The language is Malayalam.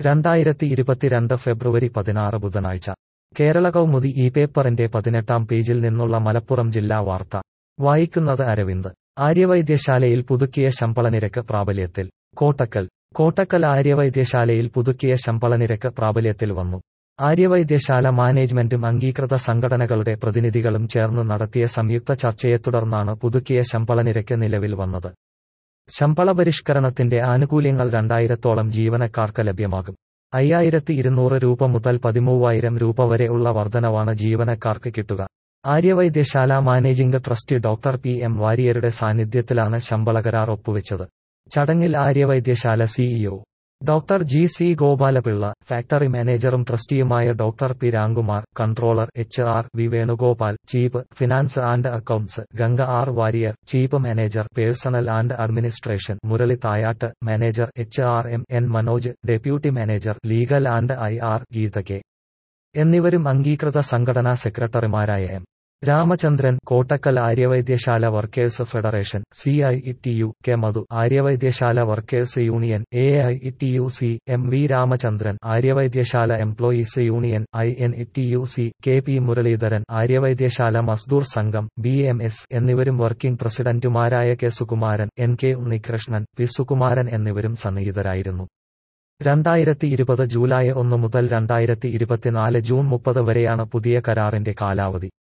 രണ്ടായിരത്തി ഇരുപത്തിരണ്ട് ഫെബ്രുവരി പതിനാറ് ബുധനാഴ്ച കേരള കൗമുദി ഈ പേപ്പറിന്റെ പതിനെട്ടാം പേജിൽ നിന്നുള്ള മലപ്പുറം ജില്ലാ വാർത്ത വായിക്കുന്നത് അരവിന്ദ് ആര്യവൈദ്യശാലയിൽ പുതുക്കിയ ശമ്പളനിരക്ക് പ്രാബല്യത്തിൽ കോട്ടക്കൽ കോട്ടക്കൽ ആര്യവൈദ്യശാലയിൽ പുതുക്കിയ ശമ്പളനിരക്ക് പ്രാബല്യത്തിൽ വന്നു ആര്യവൈദ്യശാല മാനേജ്മെന്റും അംഗീകൃത സംഘടനകളുടെ പ്രതിനിധികളും ചേർന്ന് നടത്തിയ സംയുക്ത ചർച്ചയെ തുടർന്നാണ് പുതുക്കിയ ശമ്പളനിരക്ക് നിലവിൽ വന്നത് ശമ്പള പരിഷ്കരണത്തിന്റെ ആനുകൂല്യങ്ങൾ രണ്ടായിരത്തോളം ജീവനക്കാർക്ക് ലഭ്യമാകും അയ്യായിരത്തി ഇരുന്നൂറ് രൂപ മുതൽ പതിമൂവായിരം രൂപ വരെ ഉള്ള വർധനവാണ് ജീവനക്കാർക്ക് കിട്ടുക Arya Vaidya Sala managing trustee doctor P M വാരിയരുടെ സാന്നിധ്യത്തിലാണ് ശമ്പള കരാർ ഒപ്പുവെച്ചത് ചടങ്ങിൽ Arya Vaidya Sala CEO doctor G C Gopalapillai factory മാനേജറും ട്രസ്റ്റിയുമായ doctor P Ramkumar controller H R V Venugopal chief finance and accounts Ganga R Warrier chief manager personnel and administration Murali Thayat manager H R M N Manoj deputy manager legal and I R Geetha K എന്നിവരും അംഗീകൃത സംഘടനാ സെക്രട്ടറിമാരായ M Ramachandran Kottakkal Arya Vaidya Sala workers federation C I T U K Madhu Arya Vaidya Sala workers union A I T U C M V Ramachandran Arya Vaidya Sala employees union I N T U C K P Muraleedharan Arya Vaidya Sala Mazdoor Sangham B M S എന്നിവരും വർക്കിംഗ് പ്രസിഡന്റുമാരായ K Sukumaran N K Unnikrishnan P Sukumaran എന്നിവരും സന്നിഹിതരായിരുന്നു രണ്ടായിരത്തി ഇരുപത് ജൂലൈ ഒന്ന് മുതൽ രണ്ടായിരത്തി ഇരുപത്തിനാല് ജൂൺ മുപ്പത് വരെയാണ് പുതിയ കരാറിന്റെ കാലാവധി